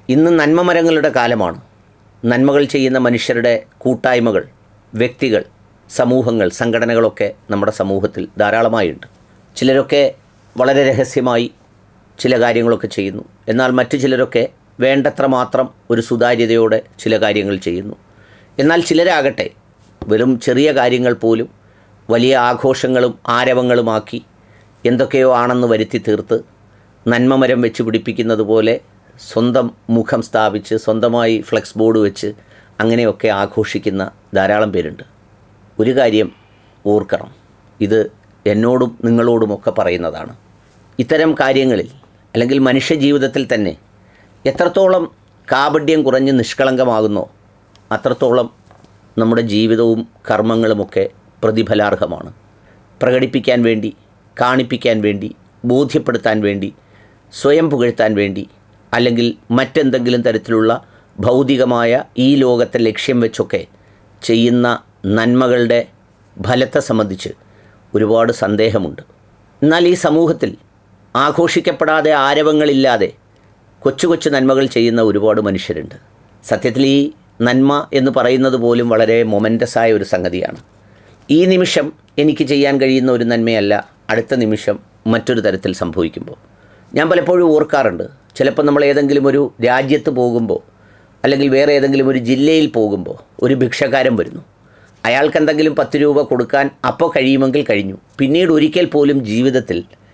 ഇന്ന് നന്മമരങ്ങളുടെ കാലമാണ് നന്മകൾ ചെയ്യുന്ന മനുഷ്യരുടെ കൂട്ടായ്മകൾ വ്യക്തികൾ സമൂഹങ്ങൾ സംഘടനകളൊക്കെ നമ്മുടെ സമൂഹത്തിൽ ധാരാളമായുണ്ട് ചിലരൊക്കെ വളരെ രഹസ്യമായി ചില കാര്യങ്ങളൊക്കെ ചെയ്യുന്നു എന്നാൽ മറ്റു ചിലരൊക്കെ വേണ്ടത്ര മാത്രം ഒരു സുതാര്യതയോടെ ചില കാര്യങ്ങൾ ചെയ്യുന്നു എന്നാൽ ചിലരാകട്ടെ വെറും ചെറിയ കാര്യങ്ങൾ പോലും വലിയ ആഘോഷങ്ങളും ആരവങ്ങളുമാക്കി എന്തൊക്കെയോ ആണെന്ന് വരുത്തി തീർത്ത് നന്മമരം വെച്ച് പിടിപ്പിക്കുന്നത് പോലെ സ്വന്തം മുഖം സ്ഥാപിച്ച് സ്വന്തമായി ഫ്ലെക്സ് ബോർഡ് വെച്ച് അങ്ങനെയൊക്കെ ആഘോഷിക്കുന്ന ധാരാളം പേരുണ്ട് ഒരു കാര്യം ഓർക്കണം ഇത് എന്നോടും നിങ്ങളോടുമൊക്കെ പറയുന്നതാണ് ഇത്തരം കാര്യങ്ങളിൽ അല്ലെങ്കിൽ മനുഷ്യ ജീവിതത്തിൽ തന്നെ എത്രത്തോളം കാപഡ്യം കുറഞ്ഞ് നിഷ്കളങ്കമാകുന്നോ അത്രത്തോളം നമ്മുടെ ജീവിതവും കർമ്മങ്ങളുമൊക്കെ പ്രതിഫലാർഹമാണ് പ്രകടിപ്പിക്കാൻ വേണ്ടി കാണിപ്പിക്കാൻ വേണ്ടി ബോധ്യപ്പെടുത്താൻ വേണ്ടി സ്വയം പുകഴ്ത്താൻ വേണ്ടി അല്ലെങ്കിൽ മറ്റെന്തെങ്കിലും തരത്തിലുള്ള ഭൗതികമായ ഈ ലോകത്തെ ലക്ഷ്യം വെച്ചൊക്കെ ചെയ്യുന്ന നന്മകളുടെ ഫലത്തെ സംബന്ധിച്ച് ഒരുപാട് സന്ദേഹമുണ്ട് എന്നാൽ ഈ സമൂഹത്തിൽ ആഘോഷിക്കപ്പെടാതെ ആരവങ്ങളില്ലാതെ കൊച്ചു കൊച്ചു നന്മകൾ ചെയ്യുന്ന ഒരുപാട് മനുഷ്യരുണ്ട് സത്യത്തിൽ ഈ നന്മ എന്ന് പറയുന്നത് പോലും വളരെ മൊമെൻ്റസായ ഒരു സംഗതിയാണ് ഈ നിമിഷം എനിക്ക് ചെയ്യാൻ കഴിയുന്ന ഒരു നന്മയല്ല അടുത്ത നിമിഷം മറ്റൊരു തരത്തിൽ സംഭവിക്കുമ്പോൾ ഞാൻ പലപ്പോഴും ഓർക്കാറുണ്ട് ചിലപ്പോൾ നമ്മൾ ഏതെങ്കിലും ഒരു രാജ്യത്ത് പോകുമ്പോൾ അല്ലെങ്കിൽ വേറെ ഏതെങ്കിലും ഒരു ജില്ലയിൽ പോകുമ്പോൾ ഒരു ഭിക്ഷക്കാരൻ വരുന്നു അയാൾക്ക് എന്തെങ്കിലും പത്ത് രൂപ കൊടുക്കാൻ അപ്പോൾ കഴിയുമെങ്കിൽ കഴിഞ്ഞു പിന്നീട് ഒരിക്കൽ പോലും ജീവിതത്തിൽ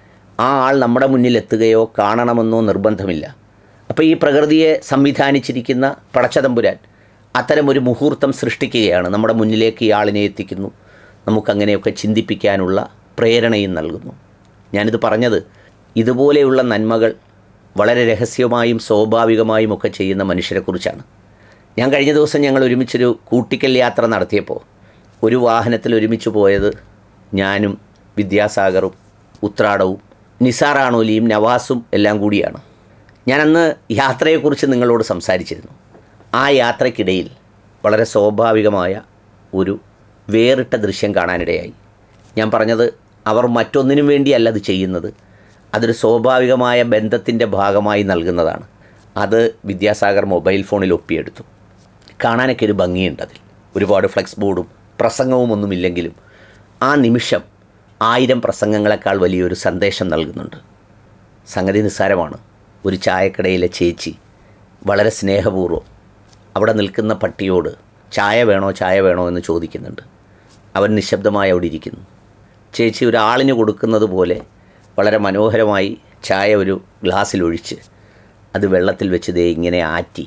ആ ആൾ നമ്മുടെ മുന്നിൽ എത്തുകയോ കാണണമെന്നോ നിർബന്ധമില്ല അപ്പോൾ ഈ പ്രകൃതിയെ സംവിധാനിച്ചിരിക്കുന്ന പടച്ചതമ്പുരാൻ അത്തരം ഒരു മുഹൂർത്തം സൃഷ്ടിക്കുകയാണ് നമ്മുടെ മുന്നിലേക്ക് ഈ ആളിനെ എത്തിക്കുന്നു നമുക്കങ്ങനെയൊക്കെ ചിന്തിപ്പിക്കാനുള്ള പ്രേരണയും നൽകുന്നു ഞാനിത് പറഞ്ഞത് ഇതുപോലെയുള്ള നന്മകൾ വളരെ രഹസ്യമായും സ്വാഭാവികമായും ഒക്കെ ചെയ്യുന്ന മനുഷ്യരെക്കുറിച്ചാണ് ഞാൻ കഴിഞ്ഞ ദിവസം ഞങ്ങൾ ഒരുമിച്ചൊരു കൂട്ടിക്കൽ യാത്ര നടത്തിയപ്പോൾ ഒരു വാഹനത്തിൽ ഒരുമിച്ച് പോയത് ഞാനും വിദ്യാസാഗറും ഉത്രാടവും നിസാറാണോലിയും നവാസും എല്ലാം കൂടിയാണ് ഞാനന്ന് യാത്രയെക്കുറിച്ച് നിങ്ങളോട് സംസാരിച്ചിരുന്നു ആ യാത്രയ്ക്കിടയിൽ വളരെ സ്വാഭാവികമായ ഒരു വേറിട്ട ദൃശ്യം കാണാനിടയായി ഞാൻ പറഞ്ഞത് അവർ മറ്റൊന്നിനും വേണ്ടിയല്ല അത് ചെയ്യുന്നത് അതൊരു സ്വാഭാവികമായ ബന്ധത്തിൻ്റെ ഭാഗമായി നൽകുന്നതാണ് അത് വിദ്യാസാഗർ മൊബൈൽ ഫോണിൽ ഒപ്പിയെടുത്തു കാണാനൊക്കെ ഒരു ഭംഗിയുണ്ട് അതിൽ ഒരുപാട് ഫ്ലെക്സ് ബോർഡും പ്രസംഗവും ഒന്നുമില്ലെങ്കിലും ആ നിമിഷം ആയിരം പ്രസംഗങ്ങളെക്കാൾ വലിയൊരു സന്ദേശം നൽകുന്നുണ്ട് സംഗതി നിസ്സാരമാണ് ഒരു ചായക്കടയിലെ ചേച്ചി വളരെ സ്നേഹപൂർവ്വം അവിടെ നിൽക്കുന്ന പട്ടിയോട് ചായ വേണോ ചായ വേണോ എന്ന് ചോദിക്കുന്നുണ്ട് അവൻ നിശബ്ദമായി അവിടെ ഇരിക്കുന്നു ചേച്ചി ഒരാളിന് കൊടുക്കുന്നത് പോലെ വളരെ മനോഹരമായി ചായ ഒരു ഗ്ലാസ്സിലൊഴിച്ച് അത് വെള്ളത്തിൽ വെച്ച് ദേ ഇങ്ങനെ ആറ്റി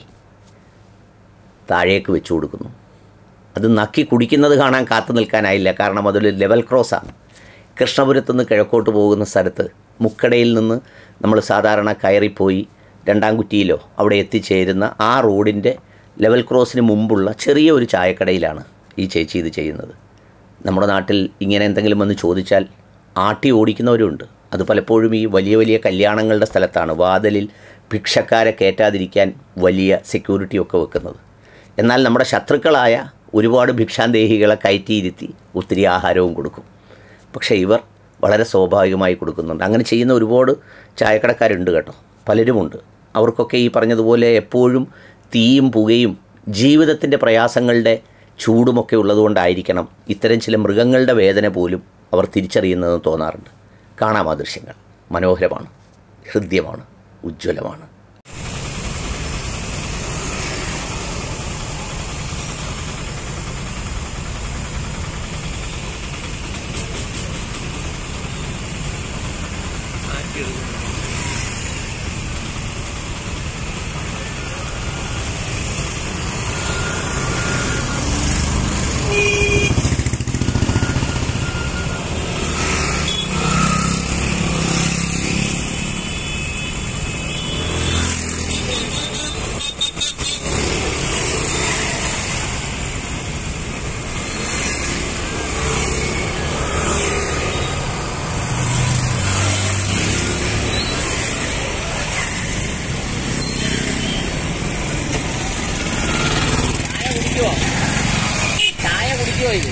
താഴേക്ക് വെച്ച് കൊടുക്കുന്നു അത് നക്കി കുടിക്കുന്നത് കാണാൻ കാത്തു നിൽക്കാനായില്ല കാരണം അതൊരു ലെവൽ ക്രോസാണ് കൃഷ്ണപുരത്ത് നിന്ന് കിഴക്കോട്ട് പോകുന്ന സ്ഥലത്ത് മുക്കടയിൽ നിന്ന് നമ്മൾ സാധാരണ കയറിപ്പോയി രണ്ടാം കുറ്റിയിലോ അവിടെ എത്തിച്ചേരുന്ന ആ റോഡിൻ്റെ ലെവൽ ക്രോസിന് മുമ്പുള്ള ചെറിയ ഒരു ചായക്കടയിലാണ് ഈ ചേച്ചി ഇത് ചെയ്യുന്നത് നമ്മുടെ നാട്ടിൽ ഇങ്ങനെ എന്തെങ്കിലും വന്ന് ചോദിച്ചാൽ ആട്ടി ഓടിക്കുന്നവരുണ്ട് അത് പലപ്പോഴും ഈ വലിയ വലിയ കല്യാണങ്ങളുടെ സ്ഥലത്താണ് വാതിലിൽ ഭിക്ഷക്കാരെ കയറ്റാതിരിക്കാൻ വലിയ സെക്യൂരിറ്റിയൊക്കെ വെക്കുന്നത് എന്നാൽ നമ്മുടെ ശത്രുക്കളായ ഒരുപാട് ഭിക്ഷാന്തേഹികളെ കയറ്റിയിരുത്തി ഒത്തിരി ആഹാരവും കൊടുക്കും പക്ഷേ ഇവർ വളരെ സ്വാഭാവികമായി കൊടുക്കുന്നുണ്ട് അങ്ങനെ ചെയ്യുന്ന ഒരുപാട് ചായക്കടക്കാരുണ്ട് കേട്ടോ പലരുമുണ്ട് അവർക്കൊക്കെ ഈ പറഞ്ഞതുപോലെ എപ്പോഴും തീയും പുകയും ജീവിതത്തിൻ്റെ പ്രയാസങ്ങളുടെ ചൂടുമൊക്കെ ഉള്ളതുകൊണ്ടായിരിക്കണം ഇത്തരം ചില മൃഗങ്ങളുടെ വേദന പോലും അവർ തിരിച്ചറിയുന്നതെന്ന് തോന്നാറുണ്ട് കാണാം ആ ദൃശ്യങ്ങൾ മനോഹരമാണ് ഹൃദ്യമാണ് ഉജ്ജ്വലമാണ് ചായ കുടിക്കുമോ ഇത്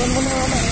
ജീവൻ കൊണ്ട്